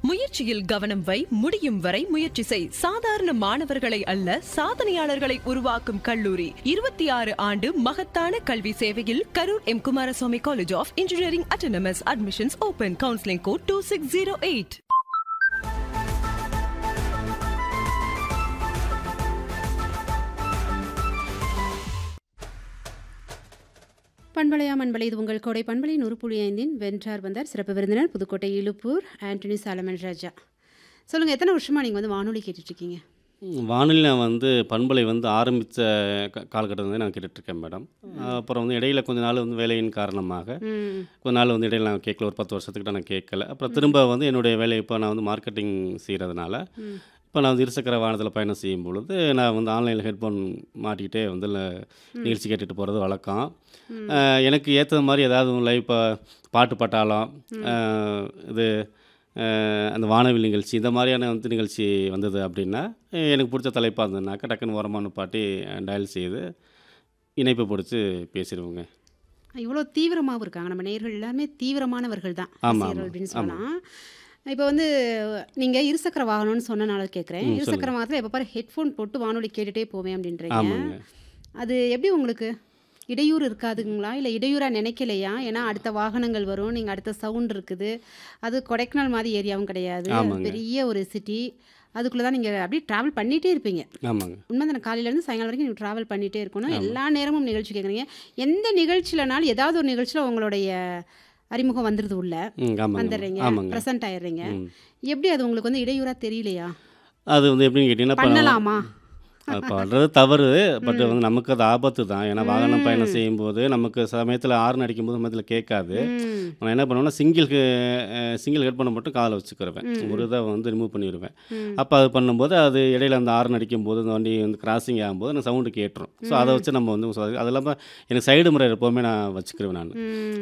முயற்சியில் கவனம் வை முடியும் வரை முயற்சி செய் சாதாரண மாணவர்களை அல்ல சாதனையாளர்களை உருவாக்கும் கல்லூரி இருபத்தி ஆறு ஆண்டு மகத்தான கல்வி சேவையில் Karur M Kumaraswamy college of engineering autonomous admissions open counselling code two six zero eight பண்பலையா மண்பலை இது உங்கள் கோடை பண்பலை நூறு புள்ளி ஐந்தின் வென்றார் வந்தார் சிறப்பு விருந்தினர் புதுக்கோட்டை இலுப்பூர் ஆண்டனி சாலமன் ராஜா சொல்லுங்கள் எத்தனை வருஷமாக நீங்கள் வந்து வானொலி கேட்டுட்ருக்கீங்க வானொலி நான் வந்து பண்பலை வந்து ஆரம்பித்த காலகட்டம் வந்து நான் கேட்டுட்ருக்கேன் மேடம் அப்புறம் வந்து இடையில கொஞ்ச நாள் வந்து வேலையின் காரணமாக ம் கொஞ்ச நாள் வந்து இடையில நான் கேட்கல ஒரு பத்து வருஷத்துக்கிட்ட நான் கேட்கல அப்புறம் திரும்ப வந்து என்னுடைய வேலை இப்போ நான் வந்து மார்க்கெட்டிங் செய்கிறதுனால இப்போ நான் வந்து இருசக்கர வாகனத்தில் பயணம் செய்யும் பொழுது நான் வந்து ஆன்லைனில் ஹெட்ஃபோன் மாட்டிக்கிட்டே வந்து ல- நிகழ்ச்சி கேட்டுட்டு போகிறது வழக்கம் அஹ் எனக்கு ஏற்ற மாதிரி ஏதாவது லைவ் இப்போ பாட்டு பட்டாளம் அஹ் இது அஹ் அந்த வானவில் நிகழ்ச்சி இந்த மாதிரியான வந்து நிகழ்ச்சி வந்தது அப்படின்னா அஹ் எனக்கு பிடிச்ச தலைப்பாக இருந்ததுனாக்கா டக்குன்னு உரமான பாட்டி டயல் செய்து இணைப்பு பிடிச்சி பேசிடுவோங்க இவ்வளோ தீவிரமாகவும் இருக்காங்க நம்ம நேயர்கள் எல்லாருமே தீவிரமானவர்கள் தான் ஆமா, ரசிகர்கள் ஆமா, அப்படின்னு சொல்லலாம் இப்போ வந்து நீங்கள் இருசக்கர வாகனம்னு சொன்னனால கேட்குறேன் ம், இருசக்கர வாகனத்தில் எப்போ பாரு ஹெட்ஃபோன் போட்டு வானொலி கேட்டுகிட்டே போவேன் அப்படின்றீங்க ஆமாங்க அது எப்படி உங்களுக்கு இடையூறு இருக்காதுங்களா இல்லை இடையூறாக நினைக்கலையா ஏன்னா அடுத்த வாகனங்கள் வரும் நீங்கள் அடுத்த சவுண்ட் இருக்குது அது கொடைக்கானல் மாதிரி ஏரியாவும் கிடையாது ஆமாங்க. பெரிய ஒரு சிட்டி அதுக்குள்ளே தான் நீங்கள் அப்படியே ட்ராவல் பண்ணிகிட்டே இருப்பீங்க ஆமாங்க உண்மை தானே காலையிலேருந்து சாயங்காலம் வரைக்கும் நீங்கள் ட்ராவல் பண்ணிகிட்டே இருக்கணும் எல்லா நேரமும் நிகழ்ச்சி கேட்குறீங்க எந்த நிகழ்ச்சியிலனாலும் ஏதாவது ஒரு நிகழ்ச்சியில் உங்களுடைய அறிமுகம் வந்துடுது உள்ள ம் ஆமாங்க வந்துடுறீங்க ஆமாங்க ப்ரெசென்ட் ஆயிடுறீங்க ம். எப்படி அது உங்களுக்கு வந்து இடையூறாக தெரியலையா அது வந்து எப்படின்னு கேட்டிங்கன்னா இப்போ பண்ணலாமா அது பண்ணுறது தவறு பட் வந்து நமக்கு அது ஆபத்து தான் ஏன்னா வாகனம் பயணம் செய்யும்போது நமக்கு சமயத்தில் ஆறு அடிக்கும்போது சமயத்தில் கேட்காது ம் நான் என்ன பண்ணுவேன்னா சிங்கிள்க்கு சிங்கிள் ஹெட் பண்ண மட்டும் காதில் வச்சுக்கிருவேன் ஒரு இதை வந்து ரிமூவ் பண்ணிடுவேன் அப்போ அது பண்ணும்போது அது இடையில அந்த ஆறு அடிக்கும்போது அந்த வண்டி வந்து கிராசிங் ஆகும்போது எனக்கு சவுண்டு கேட்டுரும் ஸோ அதை வச்சு நம்ம வந்து அது இல்லாமல் எனக்கு சைடு முறை எப்போவுமே நான் வச்சுக்கிருவேன் நான் ம்